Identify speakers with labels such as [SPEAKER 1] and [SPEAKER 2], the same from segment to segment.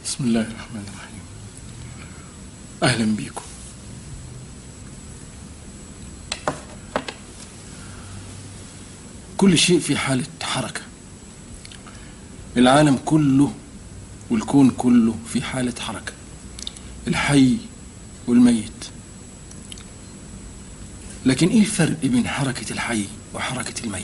[SPEAKER 1] بسم الله الرحمن الرحيم أهلا بيكم كل شيء في حالة حركة العالم كله والكون كله في حالة حركة الحي والميت لكن ايه الفرق بين حركة الحي وحركة الميت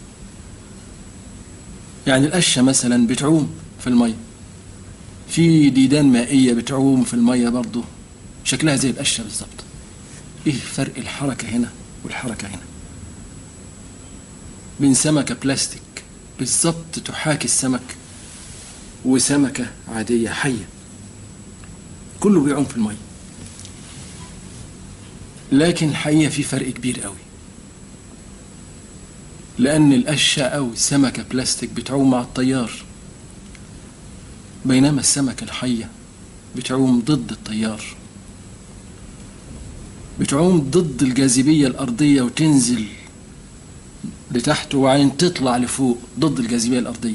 [SPEAKER 1] يعني القشة مثلا بتعوم في المية في ديدان مائية بتعوم في المية برضه شكلها زي القشة بالظبط ايه فرق الحركة هنا والحركة هنا بين سمكة بلاستيك بالظبط تحاكي السمك وسمكة عادية حية كله بيعوم في المية لكن الحقيقة في فرق كبير قوي لأن القشة أو سمكة بلاستيك بتعوم مع التيار بينما السمكة الحية بتعوم ضد التيار بتعوم ضد الجاذبية الأرضية وتنزل لتحت وبعدين تطلع لفوق ضد الجاذبية الأرضية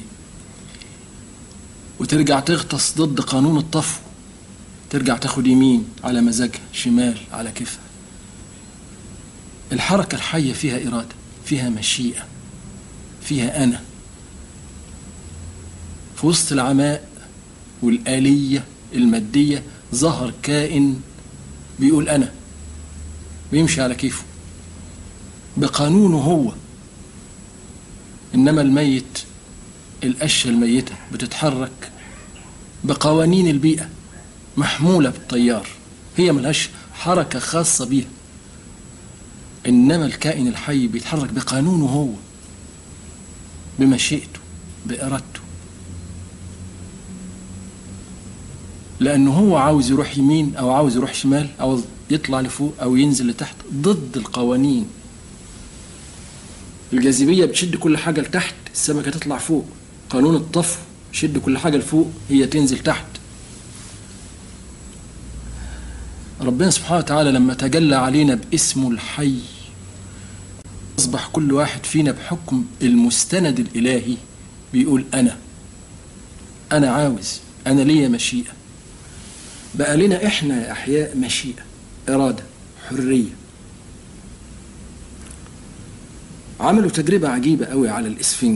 [SPEAKER 1] وترجع تغطس ضد قانون الطفو ترجع تاخد يمين على مزاجها شمال على كيفها الحركة الحية فيها إرادة فيها مشيئة فيها أنا في وسط العماء والآلية المادية ظهر كائن بيقول أنا بيمشي على كيفه بقانونه هو إنما الميت القشة الميتة بتتحرك بقوانين البيئة محمولة بالتيار هي ملهاش حركة خاصة بيها إنما الكائن الحي بيتحرك بقانونه هو بمشيئته بإرادته لأنه هو عاوز يروح يمين أو عاوز يروح شمال أو يطلع لفوق أو ينزل لتحت ضد القوانين الجاذبية بتشد كل حاجة لتحت السمكة تطلع فوق قانون الطفو شد كل حاجة لفوق هي تنزل تحت ربنا سبحانه وتعالى لما تجلى علينا باسمه الحي أصبح كل واحد فينا بحكم المستند الإلهي بيقول أنا أنا عاوز أنا ليا مشيئة بقى لنا إحنا يا أحياء مشيئة إرادة حرية عملوا تجربة عجيبة قوي على الإسفنج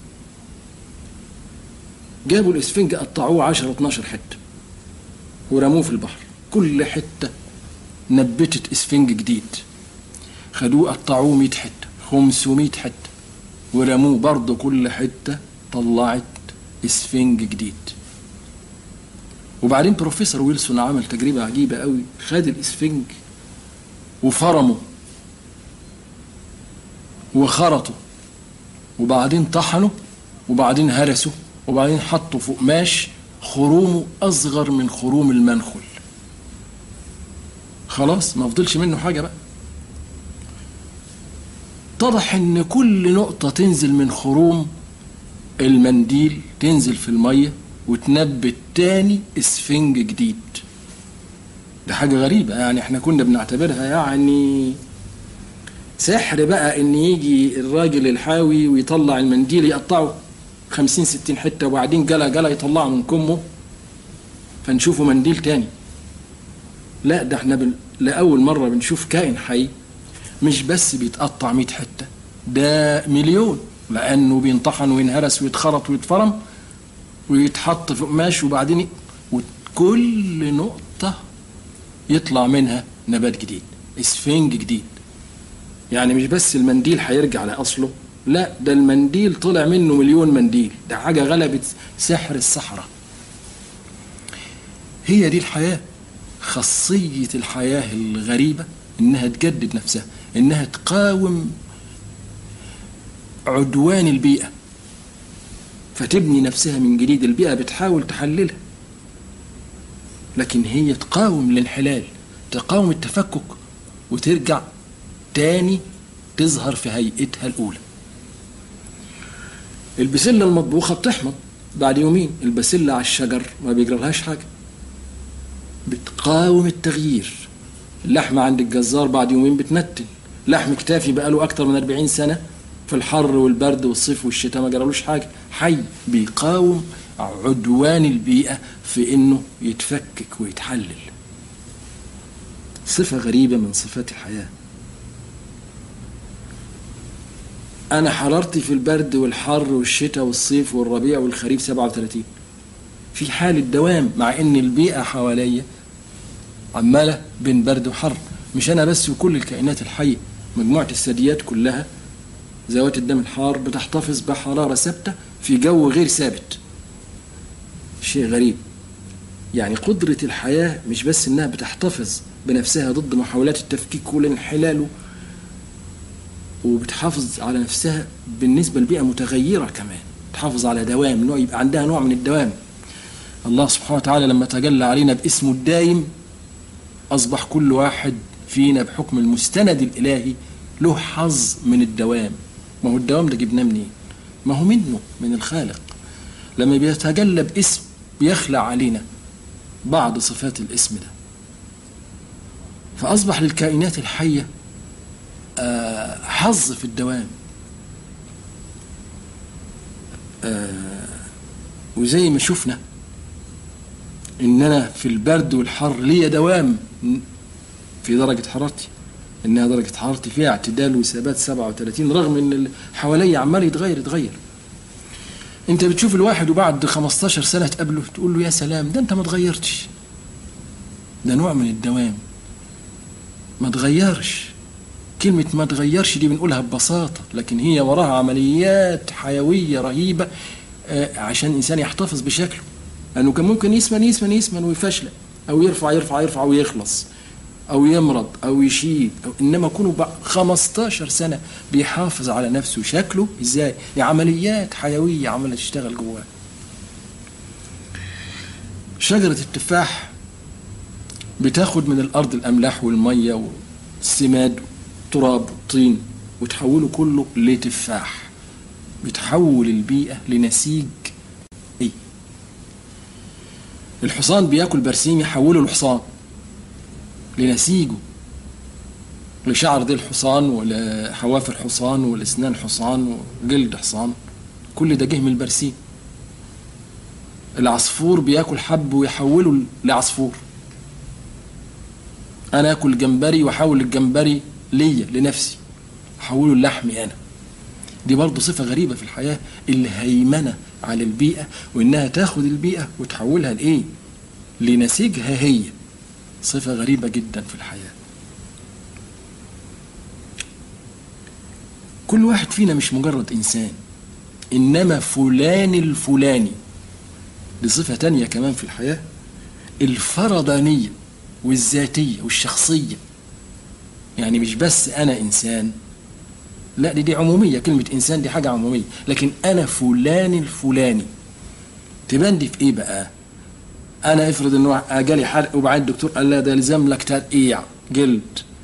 [SPEAKER 1] جابوا الإسفنج قطعوه 10 12 حتة ورموه في البحر كل حتة نبتت إسفنج جديد خدوه قطعوه 100 حتة 500 حتة ورموه برضه كل حتة طلعت إسفنج جديد وبعدين بروفيسور ويلسون عمل تجربة عجيبة قوي خد الإسفنج وفرمه وخرطه وبعدين طحنه وبعدين هرسه وبعدين حطه في قماش خرومه أصغر من خروم المنخل خلاص ما فضلش منه حاجة بقى اتضح ان كل نقطة تنزل من خروم المنديل تنزل في المية وتنبت تاني اسفنج جديد ده حاجة غريبة يعني احنا كنا بنعتبرها يعني سحر بقى ان يجي الراجل الحاوي ويطلع المنديل يقطعه خمسين ستين حتة وبعدين جلا جلا يطلعه من كمه فنشوفه منديل تاني لا ده احنا بن... لأول مرة بنشوف كائن حي مش بس بيتقطع مئة حتة ده مليون لأنه بينطحن وينهرس ويتخرط ويتفرم ويتحط في قماش وبعدين وكل نقطة يطلع منها نبات جديد اسفنج جديد يعني مش بس المنديل هيرجع لأصله لا ده المنديل طلع منه مليون منديل ده حاجة غلبت سحر الصحراء هي دي الحياة خاصية الحياة الغريبة إنها تجدد نفسها إنها تقاوم عدوان البيئة فتبني نفسها من جديد البيئة بتحاول تحللها لكن هي تقاوم الانحلال تقاوم التفكك وترجع تاني تظهر في هيئتها الأولى البسلة المطبوخة بتحمض بعد يومين البسلة على الشجر ما بيجرالهاش حاجة بتقاوم التغيير اللحمة عند الجزار بعد يومين بتنتن لحم كتافي بقاله أكتر من 40 سنة في الحر والبرد والصيف والشتاء ما جرالوش حاجة حي بيقاوم عدوان البيئة في انه يتفكك ويتحلل صفة غريبة من صفات الحياة أنا حرارتي في البرد والحر والشتاء والصيف والربيع والخريف 37 في حالة دوام مع إن البيئة حواليا عمالة بين برد وحر مش أنا بس وكل الكائنات الحية مجموعة الثدييات كلها ذوات الدم الحار بتحتفظ بحرارة ثابتة في جو غير ثابت شيء غريب يعني قدرة الحياة مش بس إنها بتحتفظ بنفسها ضد محاولات التفكيك والانحلال وبتحافظ على نفسها بالنسبة لبيئة متغيرة كمان تحافظ على دوام نوع يبقى عندها نوع من الدوام الله سبحانه وتعالى لما تجلى علينا باسمه الدايم أصبح كل واحد فينا بحكم المستند الإلهي له حظ من الدوام ما هو الدوام ده جبناه منين ما هو منه من الخالق لما بيتجلى باسم بيخلع علينا بعض صفات الاسم ده فأصبح للكائنات الحية آه، حظ في الدوام آه، وزي ما شفنا ان انا في البرد والحر ليا دوام في درجة حرارتي انها درجة حرارتي فيها اعتدال وثبات 37 رغم ان اللي حواليا عمال يتغير يتغير انت بتشوف الواحد وبعد 15 سنة تقابله تقول له يا سلام ده انت ما اتغيرتش ده نوع من الدوام ما تغيرش كلمة ما تغيرش دي بنقولها ببساطة لكن هي وراها عمليات حيوية رهيبة آه، عشان الإنسان يحتفظ بشكله لأنه كان ممكن يسمن يسمن يسمن ويفشل أو يرفع يرفع يرفع ويخلص أو يمرض أو يشيب أو إنما كونه بقى 15 سنة بيحافظ على نفسه شكله إزاي؟ دي عمليات حيوية عمالة تشتغل جواه شجرة التفاح بتاخد من الأرض الأملاح والمية والسماد والتراب والطين وتحوله كله لتفاح بتحول البيئة لنسيج إيه؟ الحصان بياكل برسيم يحوله الحصان لنسيجه لشعر ديل حصان ولحوافر حصان ولاسنان حصان وجلد حصان كل ده جه من البرسيم العصفور بياكل حب ويحوله لعصفور انا اكل جمبري واحول الجمبري ليا لنفسي احوله لحمي انا دي برضه صفة غريبة في الحياة الهيمنة على البيئة وإنها تاخد البيئة وتحولها لإيه؟ لنسيجها هي صفة غريبة جدا في الحياة كل واحد فينا مش مجرد إنسان إنما فلان الفلاني دي صفة تانية كمان في الحياة الفردانية والذاتية والشخصية يعني مش بس أنا إنسان لا دي دي عمومية كلمة إنسان دي حاجة عمومية لكن أنا فلان الفلاني تبان دي في إيه بقى أنا افرض إنه جالي حرق وبعد الدكتور قال لا ده لزم لك ترقيع جلد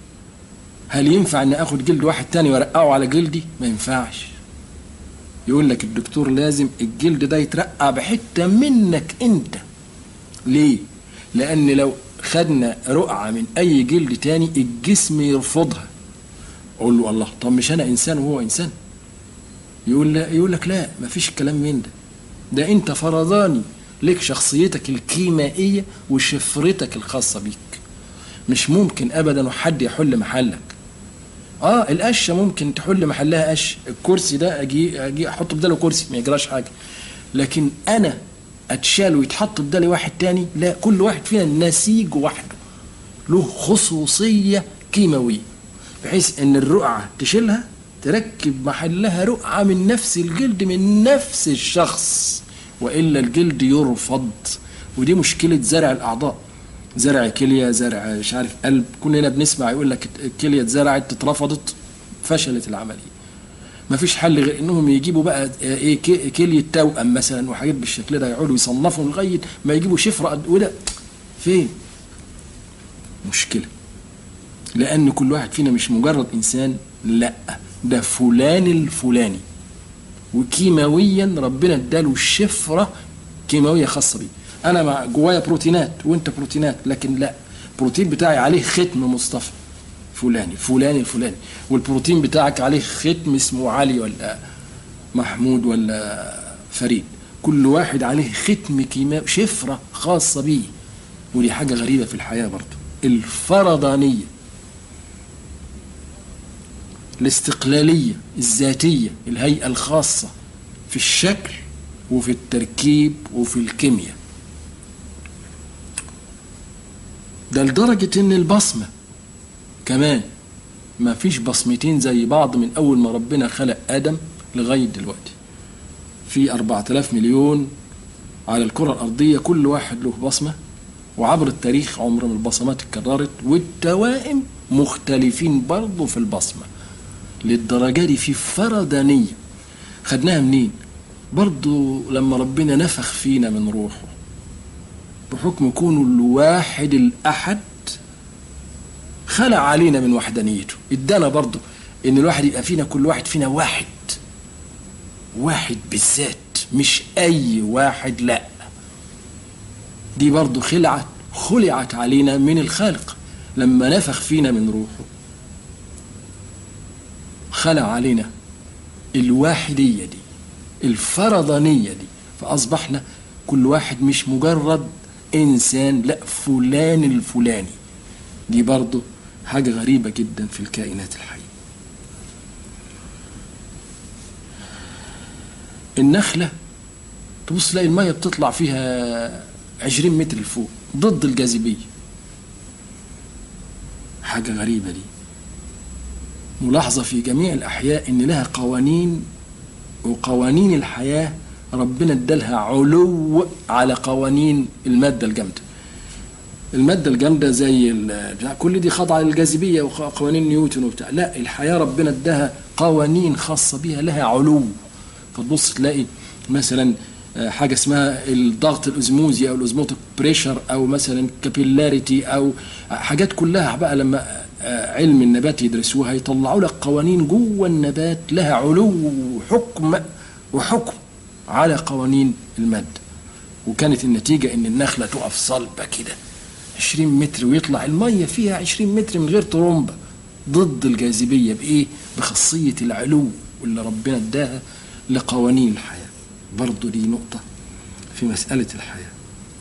[SPEAKER 1] هل ينفع إن آخد جلد واحد تاني وأرقعه على جلدي؟ ما ينفعش يقول لك الدكتور لازم الجلد ده يترقع بحتة منك أنت ليه؟ لأن لو خدنا رقعة من أي جلد تاني الجسم يرفضها أقول له الله طب مش أنا إنسان وهو إنسان يقول لا يقول لك لا مفيش الكلام من ده ده أنت فرداني لك شخصيتك الكيميائية وشفرتك الخاصة بيك مش ممكن أبدا حد يحل محلك اه القشه ممكن تحل محلها قش الكرسي ده اجي اجي احط بداله كرسي ما يجراش حاجه لكن انا اتشال ويتحط بدالي واحد تاني لا كل واحد فينا نسيج وحده له خصوصيه كيماويه بحيث ان الرقعه تشيلها تركب محلها رقعه من نفس الجلد من نفس الشخص والا الجلد يرفض ودي مشكله زرع الاعضاء زرع كليه زرع مش عارف قلب كلنا بنسمع يقول لك الكليه اتزرعت اترفضت فشلت العمليه ما فيش حل غير انهم يجيبوا بقى ايه كي- كليه توأم مثلا وحاجات بالشكل ده يقعدوا يصنفوا لغايه ما يجيبوا شفره قد وده فين مشكله لان كل واحد فينا مش مجرد انسان لا ده فلان الفلاني وكيماويا ربنا اداله شفره كيماويه خاصه بيه انا مع جوايا بروتينات وانت بروتينات لكن لا البروتين بتاعي عليه ختم مصطفى فلاني فلاني الفلاني والبروتين بتاعك عليه ختم اسمه علي ولا محمود ولا فريد كل واحد عليه ختم كيماوي شفرة خاصة بيه ودي حاجة غريبة في الحياة برضه الفرضانية الاستقلالية الذاتية الهيئة الخاصة في الشكل وفي التركيب وفي الكيمياء ده لدرجة ان البصمة كمان ما فيش بصمتين زي بعض من اول ما ربنا خلق ادم لغاية دلوقتي في 4000 مليون على الكرة الأرضية كل واحد له بصمة وعبر التاريخ عمر ما البصمات اتكررت والتوائم مختلفين برضه في البصمة للدرجة دي في فردانية خدناها منين برضه لما ربنا نفخ فينا من روحه بحكم كونه الواحد الأحد خلع علينا من وحدانيته ادانا برضه ان الواحد يبقى فينا كل واحد فينا واحد واحد بالذات مش اي واحد لا دي برضه خلعت خلعت علينا من الخالق لما نفخ فينا من روحه خلع علينا الواحدية دي الفرضانية دي فأصبحنا كل واحد مش مجرد إنسان لا فلان الفلاني دي برضه حاجة غريبة جدا في الكائنات الحية النخلة تبص تلاقي المية بتطلع فيها عشرين متر لفوق ضد الجاذبية حاجة غريبة دي ملاحظة في جميع الأحياء إن لها قوانين وقوانين الحياة ربنا ادالها علو على قوانين المادة الجامدة المادة الجامدة زي ال- بتاع كل دي خاضعة للجاذبية وقوانين نيوتن وبتاع لا الحياة ربنا اداها قوانين خاصة بيها لها علو فتبص تلاقي مثلا آه، حاجة اسمها الضغط الأزموزي أو الأزموتيك بريشر أو مثلا كابيلاريتي أو حاجات كلها بقى لما آه، علم النبات يدرسوها يطلعوا لك قوانين جوه النبات لها علو وحكم وحكم على قوانين المادة وكانت النتيجة إن النخلة تقف صلبة كده 20 متر ويطلع المية فيها 20 متر من غير طرمبة ضد الجاذبية بإيه؟ بخاصية العلو اللي ربنا اداها لقوانين الحياة برضو دي نقطة في مسألة الحياة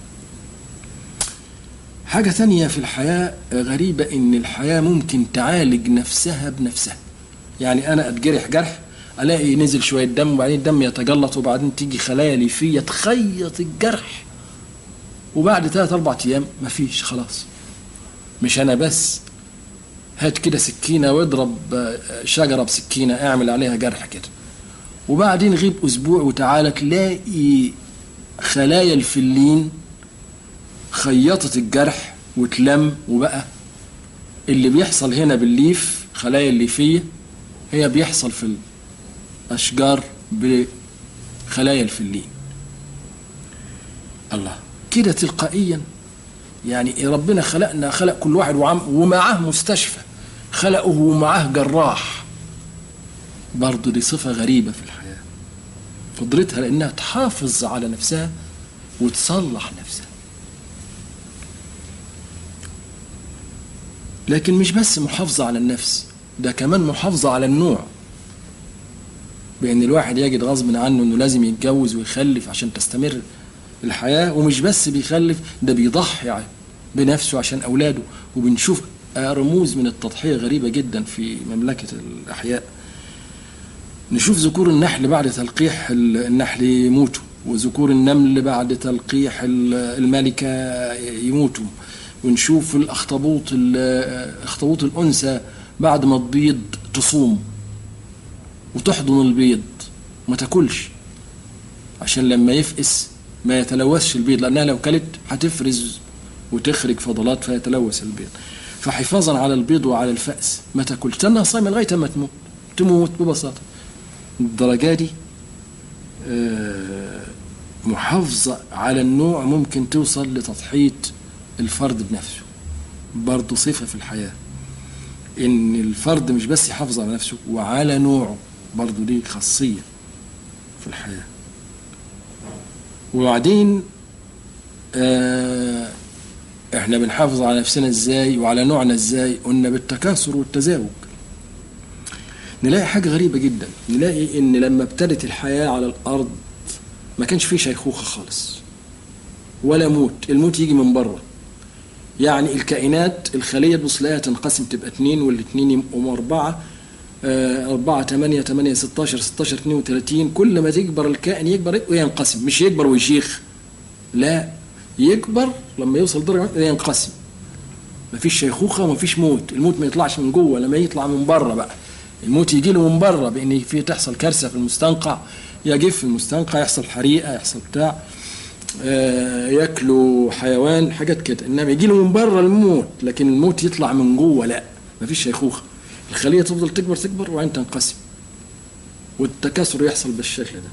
[SPEAKER 1] حاجة ثانية في الحياة غريبة إن الحياة ممكن تعالج نفسها بنفسها يعني أنا أتجرح جرح ألاقي نزل شوية دم وبعدين الدم يتجلط وبعدين تيجي خلايا ليفية تخيط الجرح وبعد ثلاث أربع أيام مفيش خلاص مش أنا بس هات كده سكينة واضرب آه، شجرة بسكينة اعمل عليها جرح كده وبعدين غيب أسبوع وتعالى تلاقي خلايا الفلين خيطت الجرح وتلم وبقى اللي بيحصل هنا بالليف خلايا الليفية هي بيحصل في الأشجار بخلايا الفلين الله كده تلقائيا يعني ربنا خلقنا خلق كل واحد وعم ومعاه مستشفى خلقه ومعاه جراح برضه دي صفة غريبة في الحياة قدرتها لأنها تحافظ على نفسها وتصلح نفسها لكن مش بس محافظة على النفس ده كمان محافظة على النوع بأن الواحد يجد غصب عنه أنه لازم يتجوز ويخلف عشان تستمر الحياة ومش بس بيخلف ده بيضحي بنفسه عشان أولاده وبنشوف رموز من التضحية غريبة جدا في مملكة الأحياء نشوف ذكور النحل بعد تلقيح النحل يموتوا وذكور النمل بعد تلقيح الملكة يموتوا ونشوف الأخطبوط أخطبوط الأنثى بعد ما تبيض تصوم وتحضن البيض ما تاكلش عشان لما يفقس ما يتلوثش البيض لأنها لو كلت هتفرز وتخرج فضلات فيتلوث البيض فحفاظا على البيض وعلى الفأس ما تاكلش تنها صايمة لغاية ما تموت تموت ببساطة الدرجة دي محافظة على النوع ممكن توصل لتضحية الفرد بنفسه برضه صفة في الحياة إن الفرد مش بس يحافظ على نفسه وعلى نوعه برضه دي خاصية في الحياة وبعدين آه احنا بنحافظ على نفسنا ازاي وعلى نوعنا ازاي قلنا بالتكاثر والتزاوج نلاقي حاجة غريبة جدا نلاقي ان لما ابتدت الحياة على الارض ما كانش فيه شيخوخة خالص ولا موت الموت يجي من بره يعني الكائنات الخلية تبص لها تنقسم تبقى اتنين والاتنين يبقوا أربعة آه، أربعة تمانية تمانية ستاشر ستاشر اتنين وتلاتين كل ما تكبر الكائن يكبر وينقسم مش يكبر ويشيخ لا يكبر لما يوصل درجة ينقسم مفيش شيخوخة ومفيش موت الموت ما يطلعش من جوه لما يطلع من بره بقى الموت يجي له من بره بان في تحصل كارثه في المستنقع يجف في المستنقع يحصل حريقه يحصل بتاع آه، ياكلوا حيوان حاجات كده انما يجي له من بره الموت لكن الموت يطلع من جوه لا مفيش شيخوخه الخليه تفضل تكبر تكبر وبعدين تنقسم والتكاثر يحصل بالشكل ده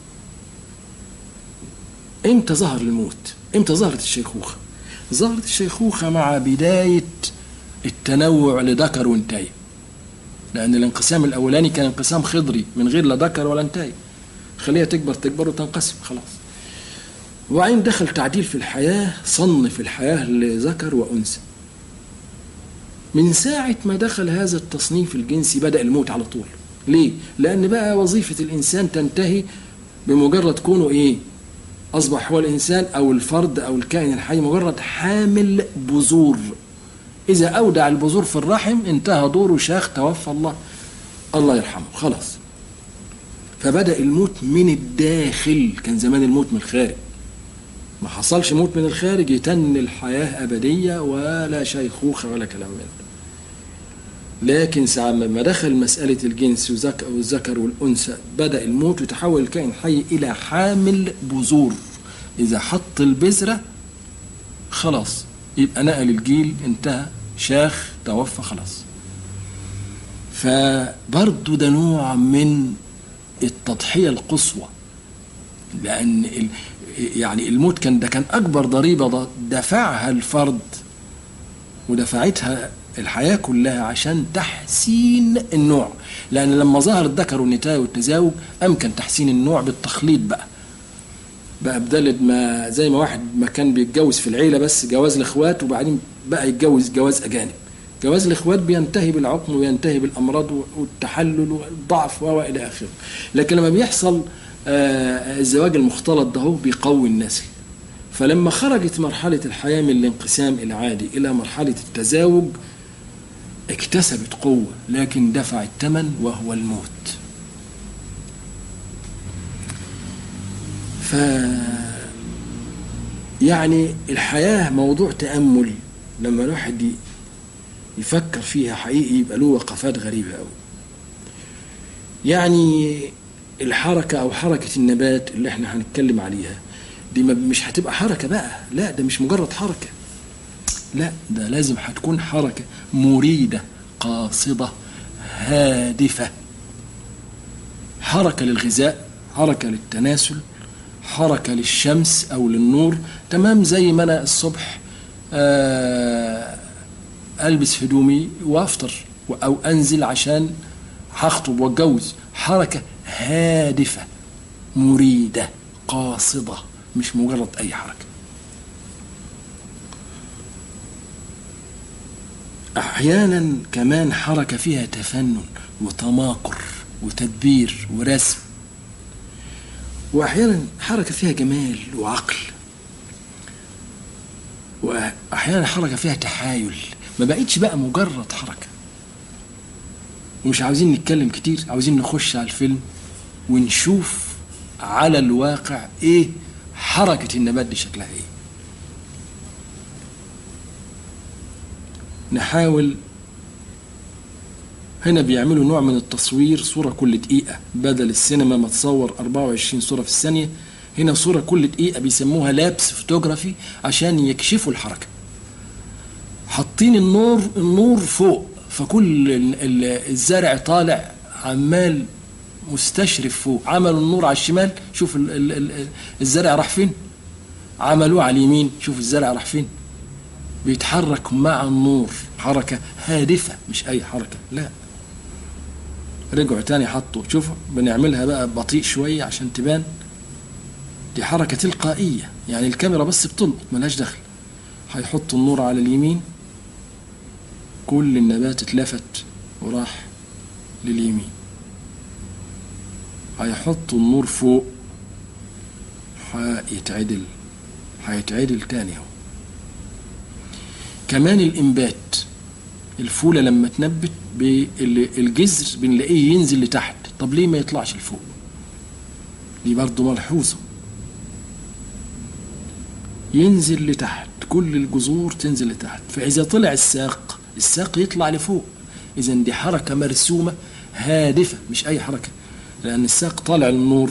[SPEAKER 1] امتى ظهر الموت امتى ظهرت الشيخوخه ظهرت الشيخوخه مع بدايه التنوع لذكر وانتاي لان الانقسام الاولاني كان انقسام خضري من غير لا ذكر ولا انتاي خليها تكبر تكبر وتنقسم خلاص وبعدين دخل تعديل في الحياة صنف الحياة لذكر وأنثى من ساعة ما دخل هذا التصنيف الجنسي بدأ الموت على طول ليه؟ لأن بقى وظيفة الإنسان تنتهي بمجرد كونه إيه؟ أصبح هو الإنسان أو الفرد أو الكائن الحي مجرد حامل بذور إذا أودع البذور في الرحم انتهى دوره شاخ توفى الله الله يرحمه خلاص فبدأ الموت من الداخل كان زمان الموت من الخارج ما حصلش موت من الخارج يتن الحياة أبدية ولا شيخوخة ولا كلام من ده لكن ساعة ما دخل مسألة الجنس وذك- والذكر والأنثى بدأ الموت وتحول الكائن الحي إلى حامل بذور إذا حط البذرة خلاص يبقى نقل الجيل انتهى شاخ توفى خلاص فبرضه ده نوع من التضحية القصوى لأن ال- يعني الموت كان ده كان أكبر ضريبة ض- دفعها الفرد ودفعتها الحياة كلها عشان تحسين النوع لأن لما ظهر الذكر والنتاية والتزاوج أمكن تحسين النوع بالتخليط بقى بقى بدل ما زي ما واحد ما كان بيتجوز في العيلة بس جواز الإخوات وبعدين بقى يتجوز جواز أجانب جواز الإخوات بينتهي بالعقم وينتهي بالأمراض والتحلل والضعف وإلى آخره لكن لما بيحصل آه، الزواج المختلط ده هو بيقوي النسل فلما خرجت مرحلة الحياة من الانقسام العادي إلى مرحلة التزاوج اكتسبت قوة لكن دفع الثمن وهو الموت ف يعني الحياة موضوع تأمل لما الواحد ي- يفكر فيها حقيقي يبقى له وقفات غريبة أوي يعني الحركة أو حركة النبات اللي احنا هنتكلم عليها دي ما- مش هتبقى حركة بقى لا ده مش مجرد حركة لا ده لازم هتكون حركة مريدة قاصدة هادفة حركة للغذاء حركة للتناسل حركة للشمس أو للنور تمام زي ما أنا الصبح آه ألبس هدومي وأفطر أو أنزل عشان هخطب واتجوز حركة هادفة مريدة قاصدة مش مجرد أي حركة أحيانا كمان حركة فيها تفنن وتماقر وتدبير ورسم وأحيانا حركة فيها جمال وعقل وأحيانا حركة فيها تحايل ما بقتش بقى مجرد حركة ومش عاوزين نتكلم كتير عاوزين نخش على الفيلم ونشوف على الواقع ايه حركة النبات دي شكلها ايه نحاول هنا بيعملوا نوع من التصوير صورة كل دقيقة بدل السينما ما تصور 24 صورة في الثانية هنا صورة كل دقيقة بيسموها لابس فوتوغرافي عشان يكشفوا الحركة حاطين النور النور فوق فكل ال- ال- الزرع طالع عمال مستشرف فوق عملوا النور على الشمال شوف ال- ال- ال- الزرع راح فين عملوه على اليمين شوف الزرع راح فين بيتحرك مع النور حركة هادفة مش أي حركة لا رجعوا تاني حطوا شوفوا بنعملها بقى بطيء شوية عشان تبان دي حركة تلقائية يعني الكاميرا بس بتلقط ملهاش دخل هيحطوا النور على اليمين كل النبات اتلفت وراح لليمين هيحطوا النور فوق هيتعدل هيتعدل تاني اهو كمان الانبات الفوله لما تنبت الجذر بنلاقيه ينزل لتحت طب ليه ما يطلعش لفوق دي برضه ملحوظه ينزل لتحت كل الجذور تنزل لتحت فاذا طلع الساق الساق يطلع لفوق اذا دي حركه مرسومه هادفه مش اي حركه لان الساق طالع للنور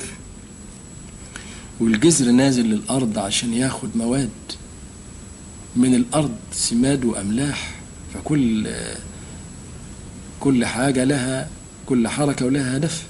[SPEAKER 1] والجذر نازل للارض عشان ياخد مواد من الارض سماد واملاح فكل كل حاجه لها كل حركه ولها هدف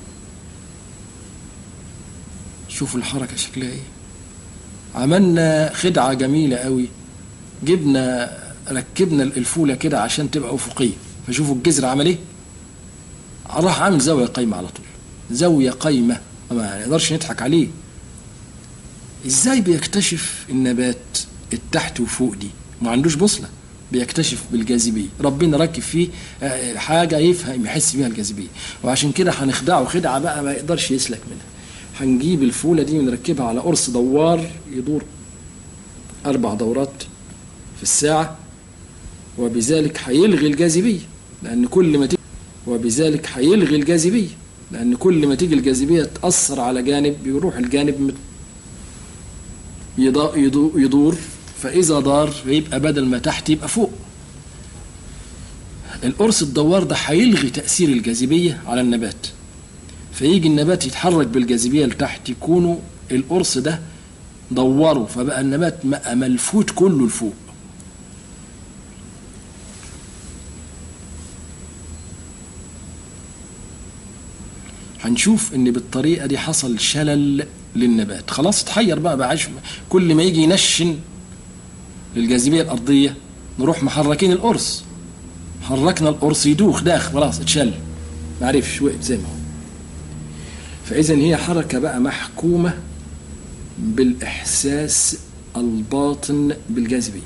[SPEAKER 1] شوفوا الحركه شكلها ايه عملنا خدعه جميله قوي جبنا ركبنا الفوله كده عشان تبقى افقيه فشوفوا الجذر عمل ايه راح عامل زاويه قايمه على طول زاويه قايمه ما نقدرش نضحك عليه ازاي بيكتشف النبات التحت وفوق دي ما عندوش بوصله بيكتشف بالجاذبيه ربنا ركب فيه حاجه يفهم يحس بيها الجاذبيه وعشان كده هنخدعه خدعه بقى ما يقدرش يسلك منها هنجيب الفوله دي ونركبها على قرص دوار يدور اربع دورات في الساعه وبذلك هيلغي الجاذبيه لان كل ما تيجي وبذلك هيلغي الجاذبيه لان كل ما تيجي الجاذبيه تاثر على جانب بيروح الجانب يدور فإذا دار يبقى بدل ما تحت يبقى فوق القرص الدوار ده هيلغي تأثير الجاذبية على النبات فيجي النبات يتحرك بالجاذبية لتحت يكونوا القرص ده دوره فبقى النبات ملفوت كله لفوق هنشوف ان بالطريقة دي حصل شلل للنبات خلاص اتحير بقى بقى كل ما يجي ينشن للجاذبيه الارضيه نروح محركين القرص حركنا القرص يدوخ داخ خلاص اتشل ما عرفش وقف زي ما هو فاذا هي حركه بقى محكومه بالاحساس الباطن بالجاذبيه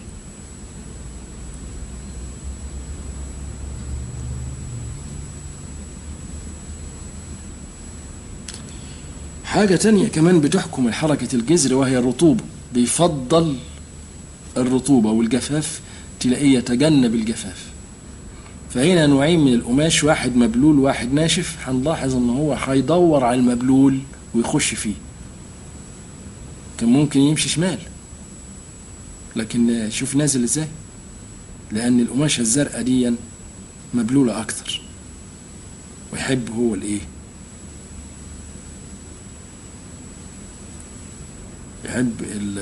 [SPEAKER 1] حاجة تانية كمان بتحكم حركة الجذر وهي الرطوبة بيفضل الرطوبة والجفاف تلاقيه يتجنب الجفاف فهنا نوعين من القماش واحد مبلول واحد ناشف هنلاحظ ان هو هيدور على المبلول ويخش فيه كان ممكن يمشي شمال لكن شوف نازل ازاي لان القماشة الزرقاء دي مبلولة اكتر ويحب هو الايه يحب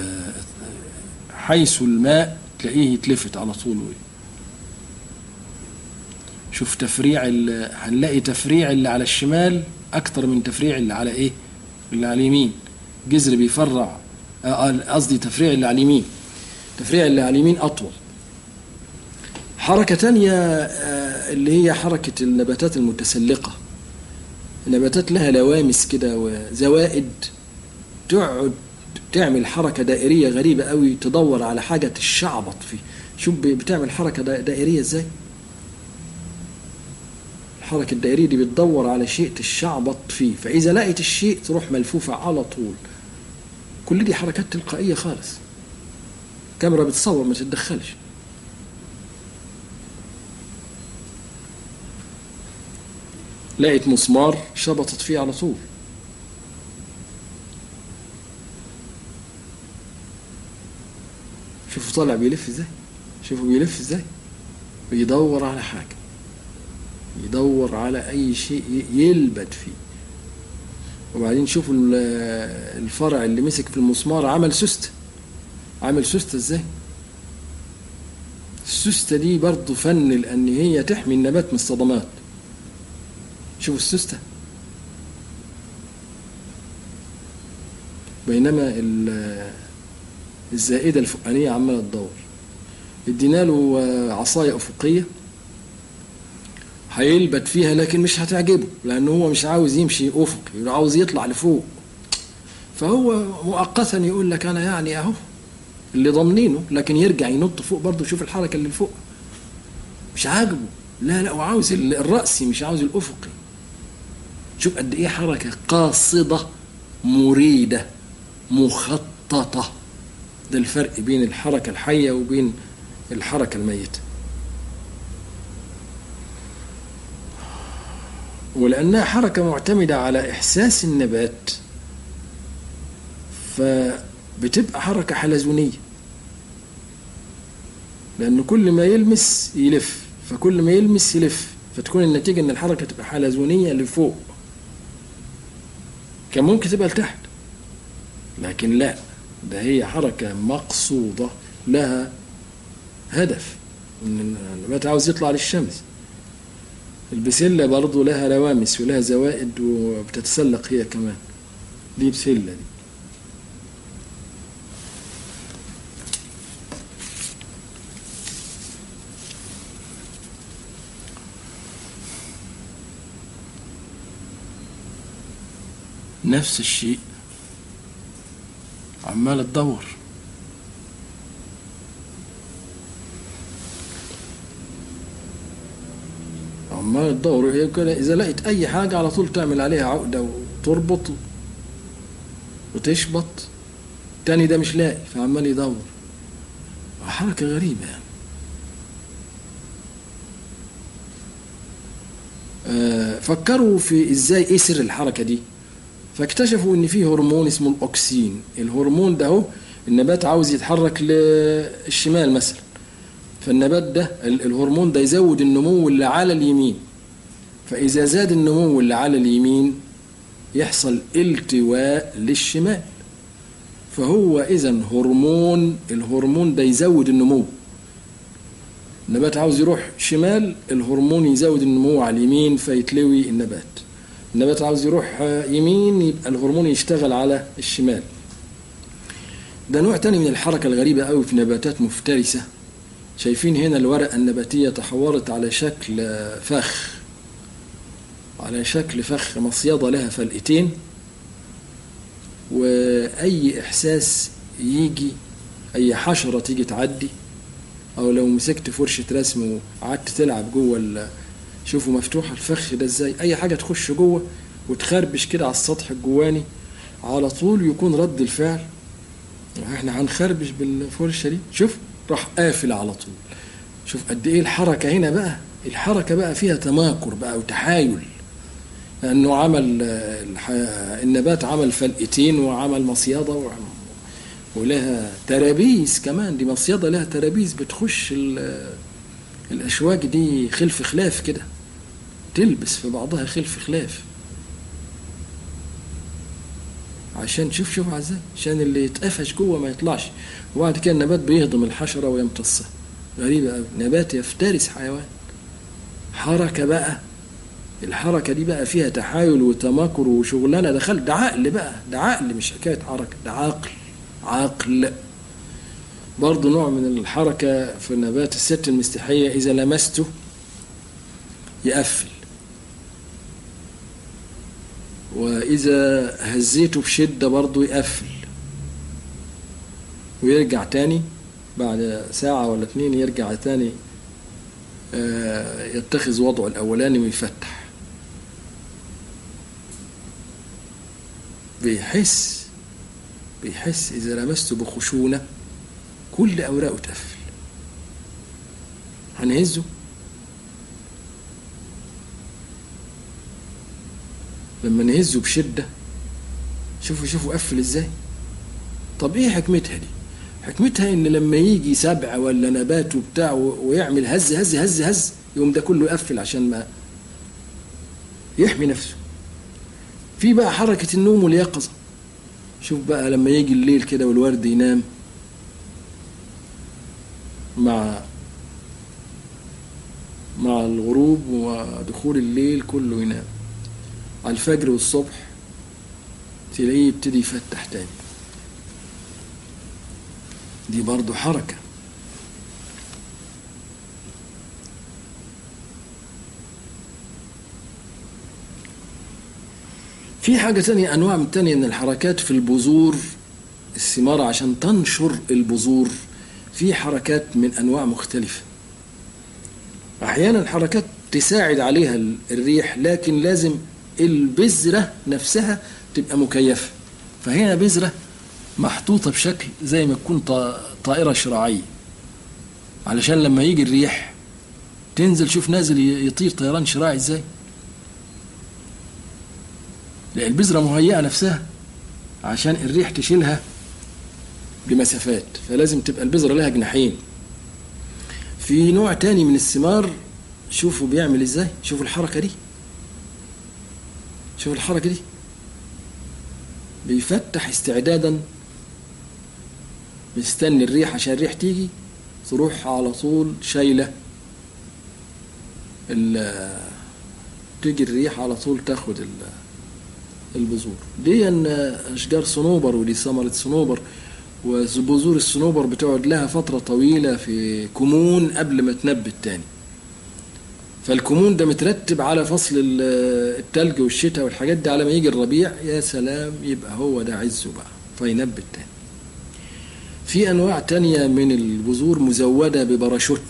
[SPEAKER 1] حيث الماء تلاقيه يتلفت على طول شوف تفريع هنلاقي تفريع اللي على الشمال اكتر من تفريع اللي على ايه اللي على اليمين جذر بيفرع قصدي تفريع اللي على اليمين تفريع اللي على اليمين اطول حركة تانية اللي هي حركة النباتات المتسلقة النباتات لها لوامس كده وزوائد تقعد تعمل حركة دائرية غريبة قوي تدور على حاجة تشعبط فيه شوف بتعمل حركة دائرية ازاي الحركة الدائرية دي بتدور على شيء تشعبط فيه فإذا لقيت الشيء تروح ملفوفة على طول كل دي حركات تلقائية خالص كاميرا بتصور ما تتدخلش لقيت مسمار شبطت فيه على طول شوفوا طالع بيلف ازاي شوفوا بيلف ازاي بيدور على حاجة يدور على أي شيء يلبد فيه وبعدين شوفوا الفرع اللي مسك في المسمار عمل سوستة عمل سوستة ازاي السوستة دي برضه فن لأن هي تحمي النبات من الصدمات شوفوا السوستة بينما الزائدة الفوقانية عمالة تدور ادينا له عصاية أفقية هيلبت فيها لكن مش هتعجبه لأنه هو مش عاوز يمشي أفقي عاوز يطلع لفوق فهو مؤقتا يقول لك أنا يعني أهو اللي ضامنينه لكن يرجع ينط فوق برضه يشوف الحركة اللي فوق مش عاجبه لا لا وعاوز الرأسي مش عاوز الأفقي شوف قد إيه حركة قاصدة مريدة مخططة ده الفرق بين الحركة الحية وبين الحركة الميتة ولأنها حركة معتمدة على إحساس النبات فبتبقى حركة حلزونية لأنه كل ما يلمس يلف فكل ما يلمس يلف فتكون النتيجة إن الحركة تبقى حلزونية لفوق كان ممكن تبقى لتحت لكن لا ده هي حركة مقصودة لها هدف إن النبات عاوز يطلع للشمس البسلة برضو لها لوامس ولها زوائد وبتتسلق هي كمان دي بسلة دي نفس الشيء عمال تدور عمال تدور هي كده اذا لقيت اي حاجه على طول تعمل عليها عقده وتربط وتشبط التاني ده مش لاقي فعمال يدور حركه غريبه يعني آه، فكروا في ازاي ايه سر الحركه دي فاكتشفوا ان في هرمون اسمه الاوكسين الهرمون ده هو النبات عاوز يتحرك للشمال مثلا فالنبات ده ال- الهرمون ده يزود النمو اللي على اليمين فاذا زاد النمو اللي على اليمين يحصل التواء للشمال فهو اذا هرمون الهرمون ده يزود النمو النبات عاوز يروح شمال الهرمون يزود النمو على اليمين فيتلوي النبات النبات عاوز يروح يمين يبقى الهرمون يشتغل على الشمال ده نوع تاني من الحركة الغريبة قوي في نباتات مفترسة شايفين هنا الورقة النباتية تحورت على شكل فخ على شكل فخ مصيدة لها فلقتين وأي إحساس يجي أي حشرة تيجي تعدي أو لو مسكت فرشة رسم وقعدت تلعب جوه ال- شوفوا مفتوح الفخ ده ازاي اي حاجه تخش جوه وتخربش كده على السطح الجواني على طول يكون رد الفعل احنا هنخربش بالفرشه دي شوف راح قافل على طول شوف قد ايه الحركه هنا بقى الحركه بقى فيها تماكر بقى وتحايل لانه عمل آه، الح- النبات عمل فلقتين وعمل مصيده وعمل ولها ترابيز كمان دي مصيده لها ترابيز بتخش ال- الاشواك دي خلف خلاف كده تلبس في بعضها خلف خلاف عشان شوف شوف ازاي عشان اللي يتقفش جوه ما يطلعش وبعد كده النبات بيهضم الحشره ويمتصها غريبه قوي نبات يفترس حيوان حركه بقى الحركه دي بقى فيها تحايل وتماكر وشغلانه دخل ده عقل بقى ده عقل مش حكايه حركه ده عقل عقل برضه نوع من الحركة في النبات الست المستحية إذا لمسته يقفل وإذا هزيته بشدة برضه يقفل ويرجع تاني بعد ساعة ولا اتنين يرجع تاني آه، يتخذ وضعه الأولاني ويفتح بيحس بيحس إذا لمسته بخشونة كل أوراقه تقفل هنهزه لما نهزه بشدة شوفوا شوفوا قفل ازاي طب ايه حكمتها دي حكمتها ان لما يجي سبع ولا نبات وبتاع و- ويعمل هز هز هز هز يقوم ده كله يقفل عشان ما يحمي نفسه في بقى حركة النوم واليقظة شوف بقى لما يجي الليل كده والورد ينام مع مع الغروب ودخول الليل كله ينام على الفجر والصبح تلاقيه يبتدي يفتح تاني دي برضو حركة في حاجة تانية أنواع من تانية من الحركات في البذور الثمار عشان تنشر البذور في حركات من أنواع مختلفة أحيانا حركات تساعد عليها ال- الريح لكن لازم البذرة نفسها تبقى مكيفة فهنا بذرة محطوطة بشكل زي ما تكون طا- طائرة شراعية علشان لما يجي الريح تنزل شوف نازل ي- يطير طيران شراعي ازاي لأن البذرة مهيئة نفسها عشان الريح تشيلها بمسافات فلازم تبقى البذرة لها جناحين في نوع تاني من الثمار شوفوا بيعمل ازاي شوفوا الحركة دي شوفوا الحركة دي بيفتح استعدادا مستني الريح عشان الريح تيجي تروح على طول شايلة ال- تيجي الريح على طول تاخد ال- البذور دي إن أشجار صنوبر ودي ثمرة صنوبر وبذور الصنوبر بتقعد لها فترة طويلة في كمون قبل ما تنبت تاني فالكمون ده مترتب على فصل ال- التلج والشتاء والحاجات دي على ما يجي الربيع يا سلام يبقى هو ده عزه بقى فينبت تاني في انواع تانية من البذور مزودة بباراشوت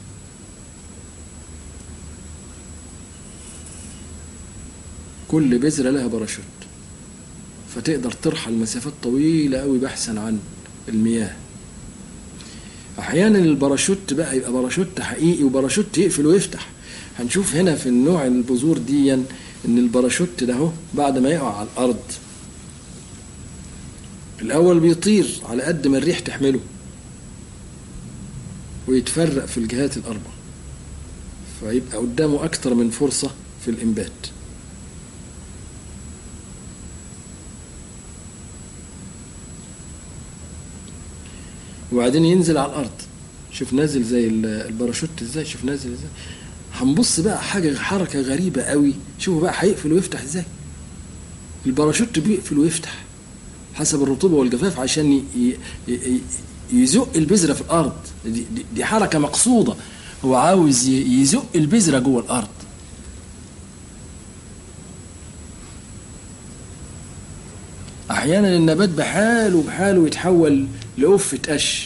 [SPEAKER 1] كل بذرة لها باراشوت فتقدر ترحل مسافات طويلة قوي بحثا عن المياه احيانا الباراشوت بقى يبقى باراشوت حقيقي وباراشوت يقفل ويفتح هنشوف هنا في النوع البذور دي ان الباراشوت ده اهو بعد ما يقع على الارض الاول بيطير على قد ما الريح تحمله ويتفرق في الجهات الاربع فيبقى قدامه اكتر من فرصه في الانبات وبعدين ينزل على الارض شوف نازل زي ال- الباراشوت ازاي شوف نازل ازاي هنبص بقى حاجه حركه غريبه قوي شوفوا بقى هيقفل ويفتح ازاي الباراشوت بيقفل ويفتح حسب الرطوبه والجفاف عشان ي- ي- ي- يزق البذره في الارض دي, دي, دي حركه مقصوده هو عاوز ي- يزق البذره جوه الارض احيانا النبات بحاله بحاله يتحول لقفه قش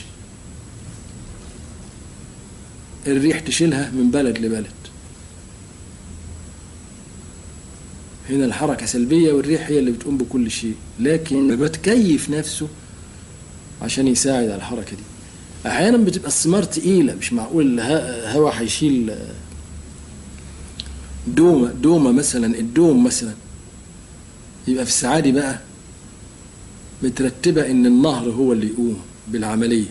[SPEAKER 1] الريح تشيلها من بلد لبلد هنا الحركة سلبية والريح هي اللي بتقوم بكل شيء لكن النبات كيف نفسه عشان يساعد على الحركة دي أحيانا بتبقى الثمار تقيلة مش معقول الهواء هيشيل دومة دومة مثلا الدوم مثلا يبقى في السعادي بقى مترتبة إن النهر هو اللي يقوم بالعملية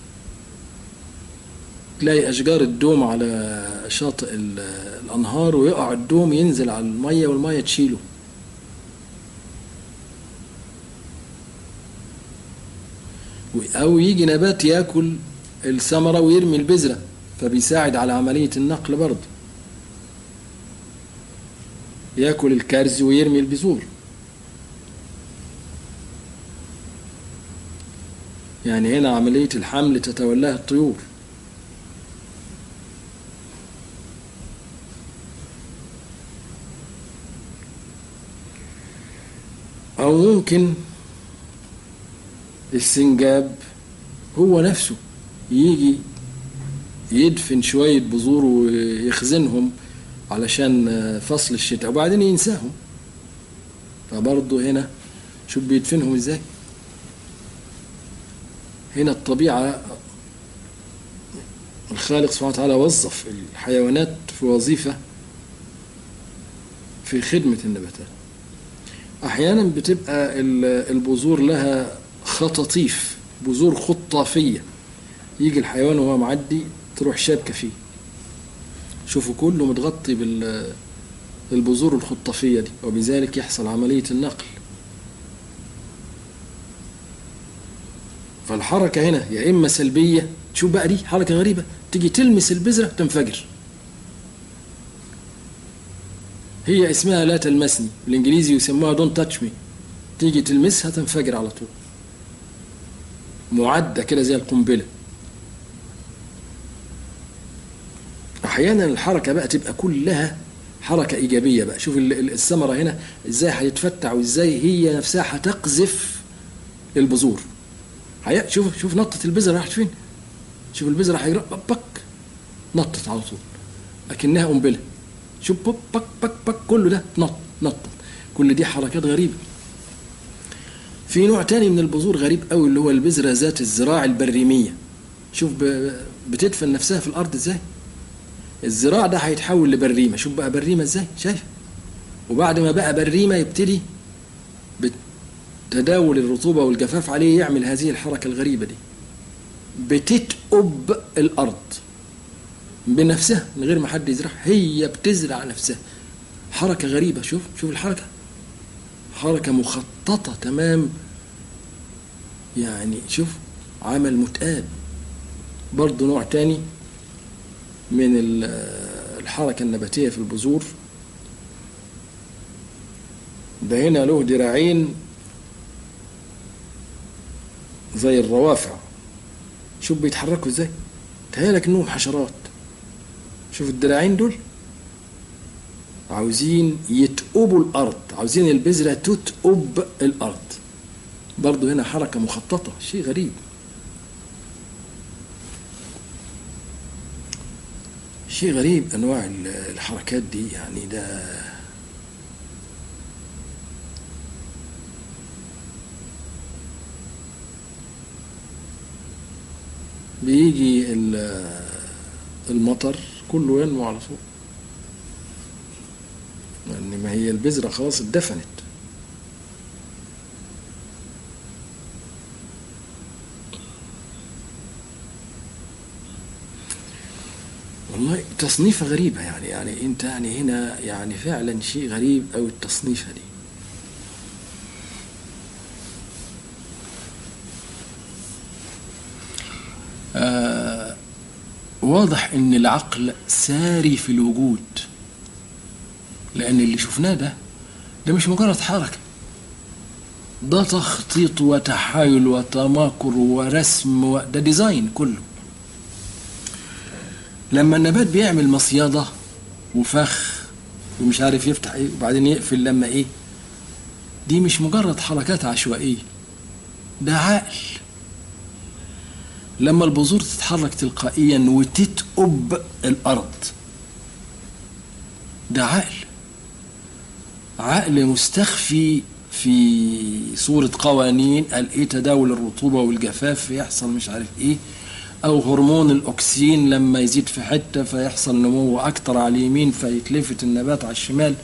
[SPEAKER 1] تلاقي أشجار الدوم على شاطئ ال- الأنهار ويقع الدوم ينزل على المية والمية تشيله و- أو يجي نبات ياكل الثمرة ويرمي البذرة فبيساعد على عملية النقل برضه ياكل الكرز ويرمي البذور يعني هنا عملية الحمل تتولاها الطيور أو ممكن السنجاب هو نفسه يجي يدفن شوية بذور ويخزنهم علشان فصل الشتاء وبعدين ينساهم فبرضه هنا شوف بيدفنهم ازاي هنا الطبيعة الخالق سبحانه وتعالى وظف الحيوانات في وظيفة في خدمة النباتات أحيانا بتبقى ال- البذور لها خطاطيف بذور خطافية يجي الحيوان وهو معدي تروح شابكة فيه شوفوا كله متغطي بال البذور الخطافية دي وبذلك يحصل عملية النقل فالحركة هنا يا إما سلبية شوف بقى دي حركة غريبة تيجي تلمس البذرة تنفجر هي اسمها لا تلمسني بالانجليزي يسموها دون تاتش مي تيجي تلمسها تنفجر على طول معدة كده زي القنبلة احيانا الحركة بقى تبقى كلها حركة إيجابية بقى شوف ال- ال- الثمرة هنا إزاي هيتفتح وإزاي هي نفسها هتقذف البذور هي شوف شوف نطة البذرة راحت فين شوف البذرة هيرق بك نطت على طول لكنها قنبلة شوف بك بك بك بك كله ده نط نط كل دي حركات غريبة في نوع تاني من البذور غريب قوي اللي هو البذرة ذات الزراع البريمية شوف ب- بتدفن نفسها في الأرض ازاي الزراع ده هيتحول لبريمة شوف بقى بريمة ازاي شايف وبعد ما بقى بريمة يبتدي بتداول الرطوبة والجفاف عليه يعمل هذه الحركة الغريبة دي بتتقب الأرض بنفسها من غير ما حد يزرعها هي بتزرع نفسها حركة غريبة شوف شوف الحركة حركة مخططة تمام يعني شوف عمل متآب برضه نوع تاني من ال- الحركة النباتية في البذور ده هنا له دراعين زي الروافع شوف بيتحركوا ازاي تهيألك انهم حشرات شوف الدراعين دول عاوزين يتقبوا الارض عاوزين البذرة تتقب الارض برضه هنا حركة مخططة شيء غريب شيء غريب انواع ال- الحركات دي يعني ده بيجي ال- المطر كله ينمو على طول لان ما هي البذرة خلاص اتدفنت والله تصنيفة غريبة يعني يعني انت يعني هنا يعني فعلا شيء غريب او التصنيفة دي آه واضح ان العقل ساري في الوجود لان اللي شفناه ده ده مش مجرد حركة ده تخطيط وتحايل وتماكر ورسم و... ده ديزاين كله لما النبات بيعمل مصيادة وفخ ومش عارف يفتح ايه وبعدين يقفل لما ايه دي مش مجرد حركات عشوائية ده عقل لما البذور تتحرك تلقائيا وتتقب الأرض ده عقل عقل مستخفي في صورة قوانين قال ايه تداول الرطوبة والجفاف يحصل مش عارف ايه او هرمون الاكسين لما يزيد في حتة فيحصل نمو اكتر على اليمين فيتلفت النبات على الشمال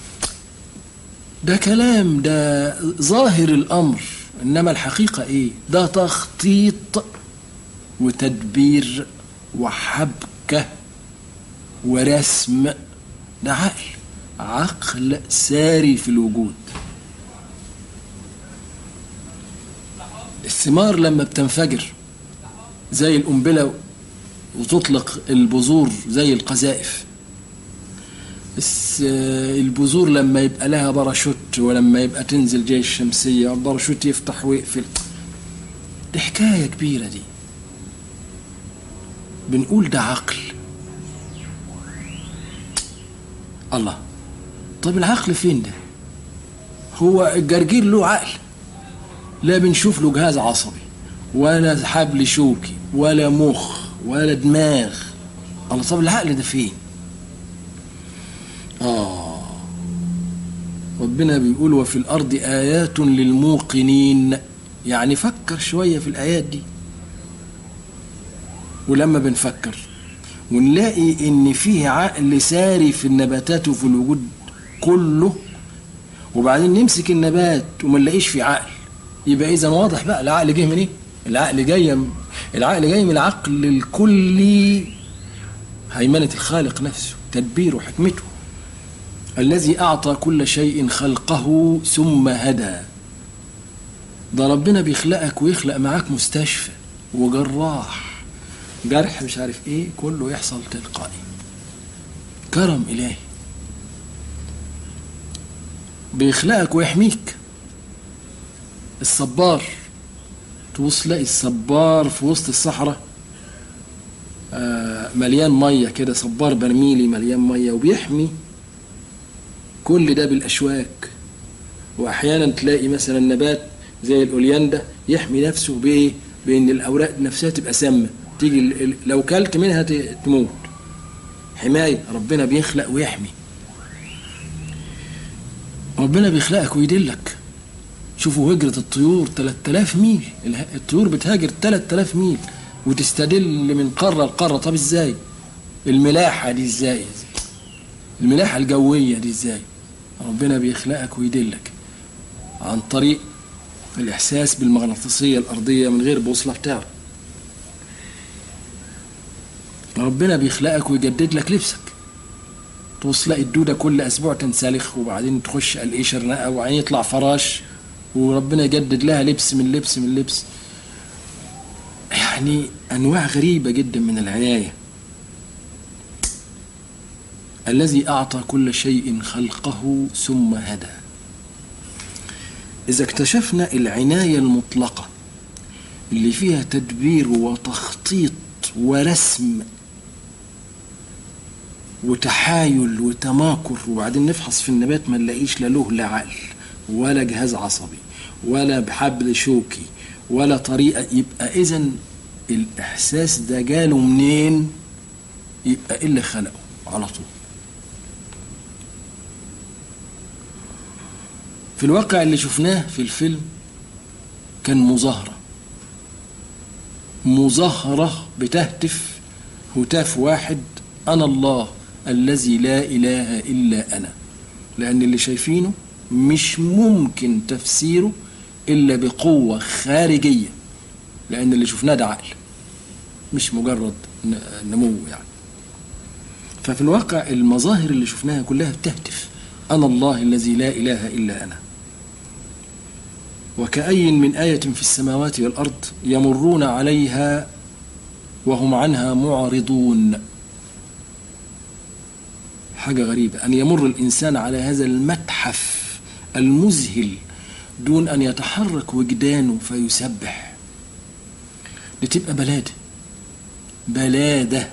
[SPEAKER 1] ده كلام ده ظاهر الامر انما الحقيقة ايه ده تخطيط وتدبير وحبكة ورسم ده عقل عقل ساري في الوجود الثمار لما بتنفجر زي القنبلة وتطلق البذور زي القذائف الس- البذور لما يبقى لها باراشوت ولما يبقى تنزل جاي الشمسية الباراشوت يفتح ويقفل دي حكاية كبيرة دي بنقول ده عقل الله طب العقل فين ده هو الجرجير له عقل لا بنشوف له جهاز عصبي ولا حبل شوكي ولا مخ ولا دماغ الله طب العقل ده فين آه ربنا بيقول وفي الأرض آيات للموقنين يعني فكر شوية في الآيات دي ولما بنفكر ونلاقي ان فيه عقل ساري في النباتات وفي الوجود كله وبعدين نمسك النبات وما نلاقيش فيه عقل يبقى اذا واضح بقى العقل جه من ايه العقل جاي العقل جاي من العقل الكلي هيمنة الخالق نفسه تدبيره حكمته الذي أعطى كل شيء خلقه ثم هدى ده ربنا بيخلقك ويخلق معاك مستشفى وجراح جرح مش عارف ايه كله يحصل تلقائي كرم إلهي بيخلقك ويحميك الصبار تبص تلاقي الصبار في وسط الصحراء آه، مليان ميه كده صبار برميلي مليان ميه وبيحمي كل ده بالاشواك واحيانا تلاقي مثلا نبات زي الاولياندا يحمي نفسه بايه بان الاوراق نفسها تبقى سامه تيجي ال- ال- لو كلت منها ت- تموت حمايه ربنا بيخلق ويحمي ربنا بيخلقك ويدلك شوفوا هجرة الطيور 3000 ميل اله- الطيور بتهاجر 3000 ميل وتستدل من قارة لقارة طب ازاي الملاحة دي ازاي الملاحة الجوية دي ازاي ربنا بيخلقك ويدلك عن طريق الإحساس بالمغناطيسية الأرضية من غير بوصلة بتاعه ربنا بيخلقك ويجدد لك لبسك تبص تلاقي الدودة كل أسبوع تنسلخ وبعدين تخش قلقيه شرنقة وبعدين يطلع فراش وربنا يجدد لها لبس من لبس من لبس يعني أنواع غريبة جدا من العناية الذي أعطى كل شيء خلقه ثم هدى إذا اكتشفنا العناية المطلقة اللي فيها تدبير وتخطيط ورسم وتحايل وتماكر وبعدين نفحص في النبات ما نلاقيش لا له لا عقل ولا جهاز عصبي ولا بحبل شوكي ولا طريقة يبقى إذا الإحساس ده جاله منين يبقى إيه اللي خلقه على طول في الواقع اللي شفناه في الفيلم كان مظاهرة مظاهرة بتهتف هتاف واحد أنا الله الذي لا إله إلا أنا لأن اللي شايفينه مش ممكن تفسيره إلا بقوة خارجية لأن اللي شفناه ده عقل مش مجرد ن- نمو يعني ففي الواقع المظاهر اللي شفناها كلها بتهتف أنا الله الذي لا إله إلا أنا وكأي من آية في السماوات والأرض يمرون عليها وهم عنها معرضون حاجة غريبة أن يمر الإنسان على هذا المتحف المذهل دون أن يتحرك وجدانه فيسبح دي تبقى بلادة بلادة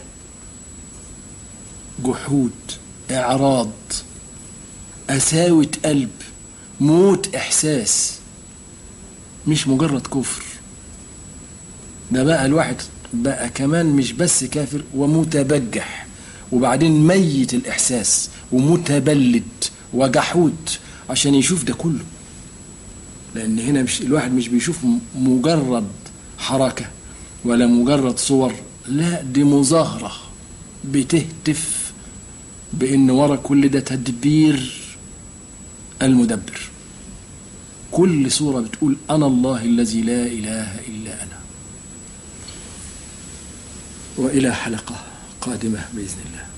[SPEAKER 1] جحود إعراض قساوة قلب موت إحساس مش مجرد كفر ده بقى الواحد بقى كمان مش بس كافر ومتبجح وبعدين ميت الإحساس ومتبلد وجحود عشان يشوف ده كله لأن هنا مش الواحد مش بيشوف م- مجرد حركة ولا مجرد صور لا دي مظاهرة بتهتف بأن ورا كل ده تدبير المدبر كل صورة بتقول أنا الله الذي لا إله إلا أنا وإلى حلقة قادمة بإذن الله